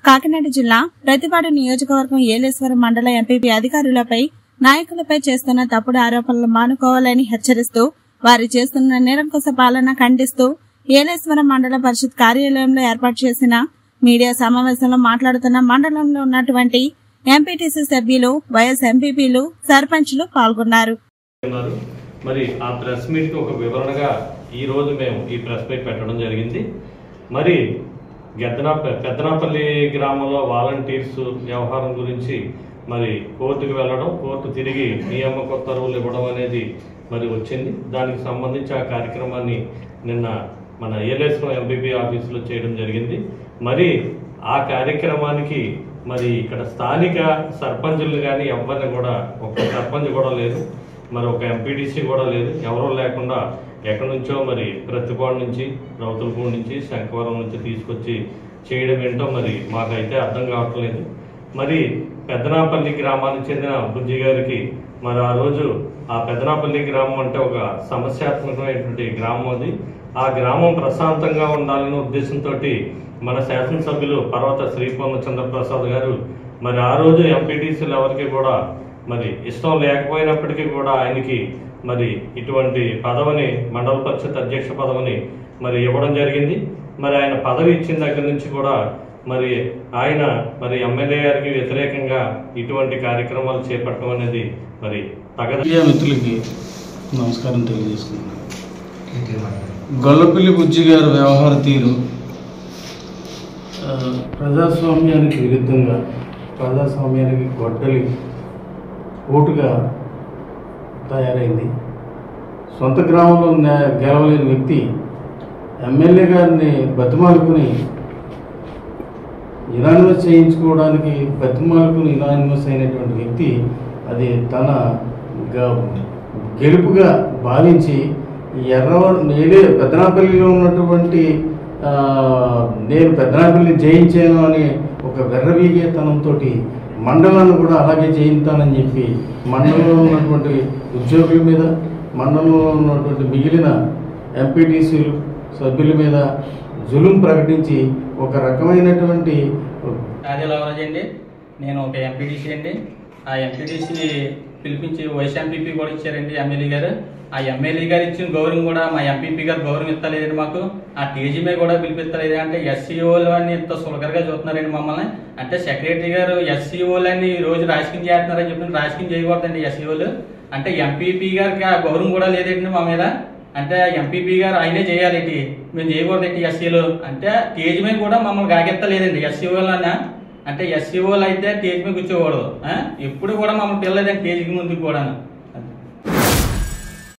కాకినాడ జిల్లా ప్రతిపాడు నియోజకవర్గం ఏలేశ్వరం మండల ఎంపీపీ అధికారులపై నాయకులపై చేస్తున్న తప్పుడు ఆరోపణలు మానుకోవాలని హెచ్చరిస్తూ వారు చేస్తున్న నిరంకుశ పాలన ఖండిస్తూ ఏలేశ్వరం మండల పరిషత్ కార్యాలయంలో ఏర్పాటు చేసిన మీడియా సమావేశంలో మాట్లాడుతున్న మండలంలో ఉన్నటువంటి ఎంపీటీసీ సభ్యులు వైఎస్ ఎంపీపీలు సర్పంచ్లు పాల్గొన్నారు ఉన్నారు మరి ఆ ప్రెస్ మీట్కి ఒక వివరణగా ఈ రోజు మేము ఈ ప్రెస్ మీట్ పెట్టడం జరిగింది మరి గెద్దనా పెద్దనాపల్లి గ్రామంలో వాలంటీర్స్ వ్యవహారం గురించి మరి కోర్టుకు వెళ్ళడం కోర్టు తిరిగి నియామక ఉత్తర్వులు ఇవ్వడం అనేది మరి వచ్చింది దానికి సంబంధించి ఆ కార్యక్రమాన్ని నిన్న మన ఏలేశ్వరం ఎంపీపీ ఆఫీసులో చేయడం జరిగింది మరి ఆ కార్యక్రమానికి మరి ఇక్కడ స్థానిక సర్పంచులు కానీ ఎవరిని కూడా ఒక్క సర్పంచ్ కూడా లేదు మరి ఒక ఎంపీటీసీ కూడా లేదు ఎవరూ లేకుండా ఎక్కడి నుంచో మరి ప్రతిపాడు నుంచి రౌతులపూడి నుంచి శంకవరం నుంచి తీసుకొచ్చి చేయడం ఏంటో మరి మాకైతే అర్థం కావట్లేదు మరి పెద్దనాపల్లి గ్రామానికి చెందిన బుజ్జి గారికి మరి ఆ రోజు ఆ పెద్దనాపల్లి గ్రామం అంటే ఒక సమస్యాత్మకమైనటువంటి గ్రామం అది ఆ గ్రామం ప్రశాంతంగా ఉండాలనే ఉద్దేశంతో మన శాసనసభ్యులు పర్వత శ్రీపొన్న చంద్రప్రసాద్ గారు మరి ఆ రోజు ఎంపీటీసీలు ఎవరికి కూడా మరి ఇష్టం లేకపోయినప్పటికీ కూడా ఆయనకి మరి ఇటువంటి పదవిని మండల పరిషత్ అధ్యక్ష పదవిని మరి ఇవ్వడం జరిగింది మరి ఆయన పదవి ఇచ్చిన దగ్గర నుంచి కూడా మరి ఆయన మరి ఎమ్మెల్యే గారికి వ్యతిరేకంగా ఇటువంటి కార్యక్రమాలు చేపట్టడం అనేది మరి తగద మీడియా మిత్రులకి నమస్కారం తెలియజేసుకుంటున్నాను గొల్లపల్లి బుజ్జి గారి వ్యవహార తీరు ఆ, ప్రజాస్వామ్యానికి విరుద్ధంగా ప్రజాస్వామ్యానికి గొడ్డలి ఓటుగా తయారైంది సొంత గ్రామంలో నే- గెలవలేని వ్యక్తి ఎమ్మెల్యే గారిని బతిమాలుకుని ఇనానిమస్ చేయించుకోవడానికి బతిమాలుకుని ఇనానిమస్ అయినటువంటి వ్యక్తి అది తన గ- గెలుపుగా భావించి ఈ ఎర్రవ నేనే పెద్దనాపల్లిలో ఉన్నటువంటి ఆ, నేను పెద్దనాపల్లి జయించాను అని ఒక వెర్రవీగేతనంతో మండలాన్ని కూడా అలాగే జయిస్తానని చెప్పి మండలంలో ఉన్నటువంటి ఉద్యోగుల మీద మండలంలో ఉన్నటువంటి మిగిలిన ఎంపీటీసీలు సభ్యుల మీద జులుం ప్రకటించి ఒక రకమైనటువంటి రాజాలవరాజు అండి నేను ఒక ఎంపీటీసీ అండి ఆ ఎంపీటీసీ పిలిపించి వైస్ ఎంపీపీ కూడా ఇచ్చారండి ఎమ్మెల్యే గారు ఆ ఎమ్మెల్యే గారు ఇచ్చిన గౌరవం కూడా మా ఎంపీపీ గారు గౌరవం ఇస్తలేదండి మాకు ఆ టీజీ మీద కూడా పిలిపిస్తలేదు అంటే ఎస్సీఓలు అని ఇంత సులకరగా చూస్తున్నారండి మమ్మల్ని అంటే సెక్రటరీ గారు ఎస్సీఓలు అని ఈ రోజు రాజకీయం చేస్తున్నారని చెప్పి రాజకీయం చేయకూడదండి ఎస్సీఓలు అంటే ఎంపీపీ గారికి ఆ గౌరవం కూడా లేదండి మా మీద అంటే ఎంపీపీ గారు ఆయనే చేయాలి మేము చేయకూడదు ఎస్సీలు అంటే స్టేజ్ మీద కూడా మమ్మల్ని గాకెత్తలేదండి ఎస్సీఓలు అన్న అంటే ఎస్సీఓలు అయితే స్టేజ్ మీద కూర్చోకూడదు ఆ? ఎప్పుడు కూడా మమ్మల్ని పిల్లలేదండి స్టేజ్కి ముందుకు కూడా